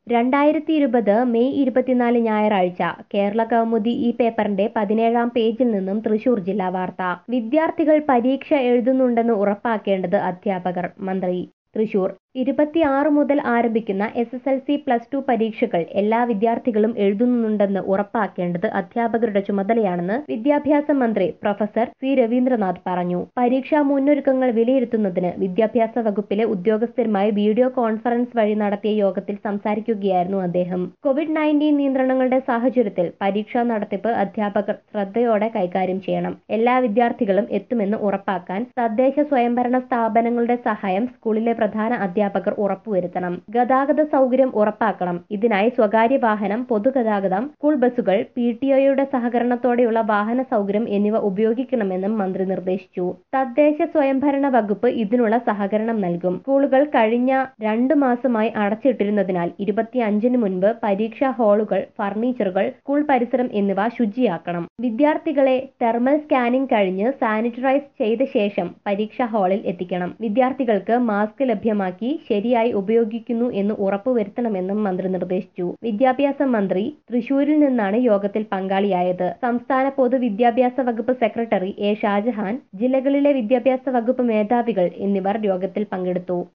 രണ്ടായിരത്തി ഇരുപത് മെയ് ഇരുപത്തിനാല് ഞായറാഴ്ച കേരള കൗമുദി ഈ പേപ്പറിന്റെ പതിനേഴാം പേജിൽ നിന്നും തൃശൂർ ജില്ലാ വാർത്ത വിദ്യാർത്ഥികൾ പരീക്ഷ എഴുതുന്നുണ്ടെന്ന് ഉറപ്പാക്കേണ്ടത് അധ്യാപകർ മന്ത്രി തൃശൂർ ഇരുപത്തിയാറ് മുതൽ ആരംഭിക്കുന്ന S S L C plus two പരീക്ഷകൾ എല്ലാ വിദ്യാർത്ഥികളും എഴുതുന്നുണ്ടെന്ന് ഉറപ്പാക്കേണ്ടത് അധ്യാപകരുടെ ചുമതലയാണെന്ന് വിദ്യാഭ്യാസ മന്ത്രി പ്രൊഫസർ സി രവീന്ദ്രനാഥ് പറഞ്ഞു പരീക്ഷാ മുന്നൊരുക്കങ്ങൾ വിലയിരുത്തുന്നതിന് വിദ്യാഭ്യാസ വകുപ്പിലെ ഉദ്യോഗസ്ഥരുമായി വീഡിയോ കോൺഫറൻസ് വഴി നടത്തിയ യോഗത്തിൽ സംസാരിക്കുകയായിരുന്നു അദ്ദേഹം കോവിഡ് നയൻറ്റീൻ നിയന്ത്രണങ്ങളുടെ സാഹചര്യത്തിൽ പരീക്ഷാ നടത്തിപ്പ് അധ്യാപകർ ശ്രദ്ധയോടെ കൈകാര്യം ചെയ്യണം എല്ലാ വിദ്യാർത്ഥികളും എത്തുമെന്ന് ഉറപ്പാക്കാൻ തദ്ദേശ സ്വയംഭരണ സ്ഥാപനങ്ങളുടെ സഹായം സ്കൂളിലെ പ്രധാന അധ്യാപകർ ഉറപ്പുവരുത്തണം ഗതാഗത സൗകര്യം ഉറപ്പാക്കണം ഇതിനായി സ്വകാര്യ വാഹനം പൊതുഗതാഗതം സ്കൂൾ ബസ്സുകൾ പി ടി ഒയുടെ സഹകരണത്തോടെയുള്ള വാഹന സൗകര്യം എന്നിവ ഉപയോഗിക്കണമെന്നും മന്ത്രി നിർദ്ദേശിച്ചു തദ്ദേശ സ്വയംഭരണ വകുപ്പ് ഇതിനുള്ള സഹകരണം നൽകും സ്കൂളുകൾ കഴിഞ്ഞ രണ്ടു മാസമായി അടച്ചിട്ടിരുന്നതിനാൽ ഇരുപത്തിയഞ്ചിന് മുൻപ് പരീക്ഷാ ഹാളുകൾ ഫർണിച്ചറുകൾ സ്കൂൾ പരിസരം എന്നിവ ശുചിയാക്കണം വിദ്യാർത്ഥികളെ തെർമൽ സ്കാനിംഗ് കഴിഞ്ഞ് സാനിറ്ററൈസ് ചെയ്ത ശേഷം പരീക്ഷാ ഹാളിൽ എത്തിക്കണം വിദ്യാർത്ഥികൾക്ക് മാസ്ക് ലഭ്യമാക്കി ശരിയായി ഉപയോഗിക്കുന്നു എന്ന് ഉറപ്പുവരുത്തണമെന്നും മന്ത്രി നിർദ്ദേശിച്ചു വിദ്യാഭ്യാസ മന്ത്രി തൃശൂരിൽ നിന്നാണ് യോഗത്തിൽ പങ്കാളിയായത് സംസ്ഥാന പൊതുവിദ്യാഭ്യാസ വകുപ്പ് സെക്രട്ടറി എ ഷാജഹാൻ ജില്ലകളിലെ വിദ്യാഭ്യാസ വകുപ്പ് മേധാവികൾ എന്നിവർ യോഗത്തിൽ പങ്കെടുത്തു